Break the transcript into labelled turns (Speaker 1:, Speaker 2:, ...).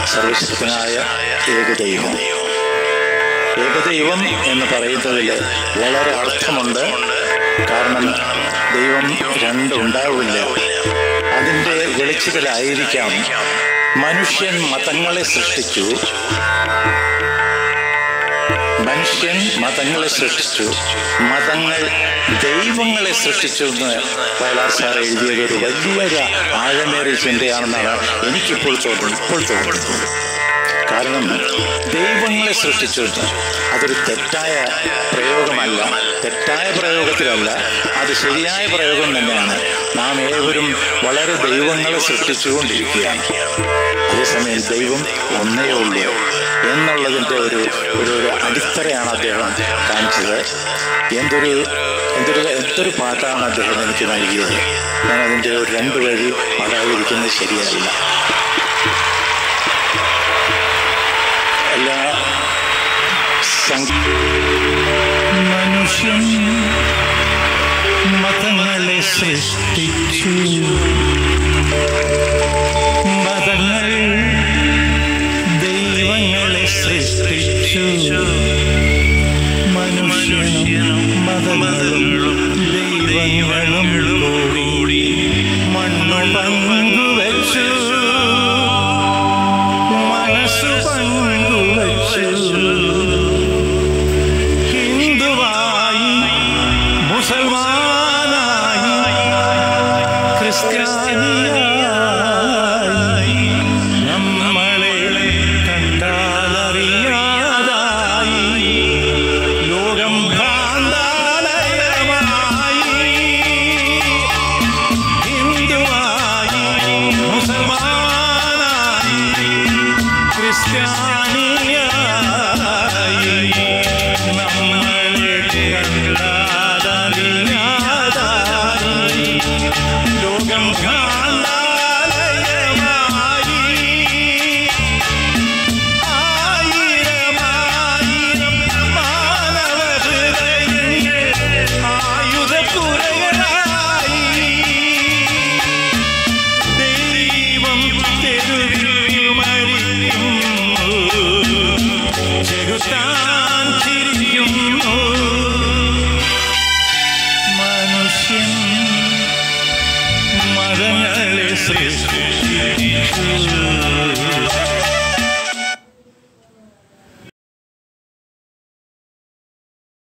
Speaker 1: സർവശക്തനായ ഏകദൈവം ഏകദൈവം എന്ന് പറയുന്നതിൽ വളരെ അർത്ഥമുണ്ട് കാരണം ദൈവം രണ്ടുണ്ടാവില്ല അതിൻ്റെ വെളിച്ചത്തിലായിരിക്കാം മനുഷ്യൻ മതങ്ങളെ സൃഷ്ടിച്ചു മനുഷ്യൻ മതങ്ങളെ സൃഷ്ടിച്ചു മതങ്ങൾ ദൈവങ്ങളെ സൃഷ്ടിച്ചു എന്ന് വയലാർ സാർ എഴുതിയത് ഒരു വലിയൊരു ആഴമേറിയ ചിന്തയാണെന്നാണ് എനിക്കിപ്പോൾ തോന്നുന്നത് ഇപ്പോൾ തോന്നുന്നത് കാരണം ദൈവങ്ങളെ സൃഷ്ടിച്ചു അതൊരു തെറ്റായ പ്രയോഗമല്ല തെറ്റായ പ്രയോഗത്തിലല്ല അത് ശരിയായ പ്രയോഗം തന്നെയാണ് നാം ഏവരും വളരെ ദൈവങ്ങളെ സൃഷ്ടിച്ചുകൊണ്ടിരിക്കുകയാണ് അതേസമയം ദൈവം ഒന്നേ ഉള്ളൂ എന്നുള്ളതിൻ്റെ ഒരു ഒരു ഒരു അടിത്തറയാണ് അദ്ദേഹം കാണിച്ചത് എന്തൊരു എന്തൊരു എന്തൊരു പാട്ടാണ് അദ്ദേഹം എനിക്ക് നൽകിയത് ഞാൻ അതിൻ്റെ ഒരു രണ്ട് വഴി പാടാതിരിക്കുന്നത് ശരിയല്ല എല്ലാ സംഗീ
Speaker 2: മനുഷ്യൻ മതങ്ങളെ സൃഷ്ടിച്ചു മതങ്ങൾ ദൈവങ്ങളെ സൃഷ്ടിച്ചു മനുഷ്യനും മതങ്ങളും ദൈവങ്ങളും കൂടി മണ്ണു പങ്കുവച്ചു മനസ്സു പങ്കുവച്ചു ഹിന്ദുവായി മുസൽമാനായി ക്രിസ്ത്യാനിയായി നമ്മളെ കണ്ടാലറിയാതായി ലോകം ഭ്രാന്താലയമായി ഹിന്ദുവായി മുസൽമാനായി ക്രിസ്ത്യാനിയായി നമ്മളെ കണ്ടാലറിയാതായി ലോകം ഭ്രാന്താലയമായി ആയിരമായിരം മാനവ ഹൃദയങ്ങൾ ആയുധപ്പുരകളായി ദൈവം തെരുവിൽ മരിക്കുന്നു ചെകുത്താൻ ചിരിക്കുന്നു മനുഷ്യൻ മതങ്ങളെ സൃഷ്ടിച്ചു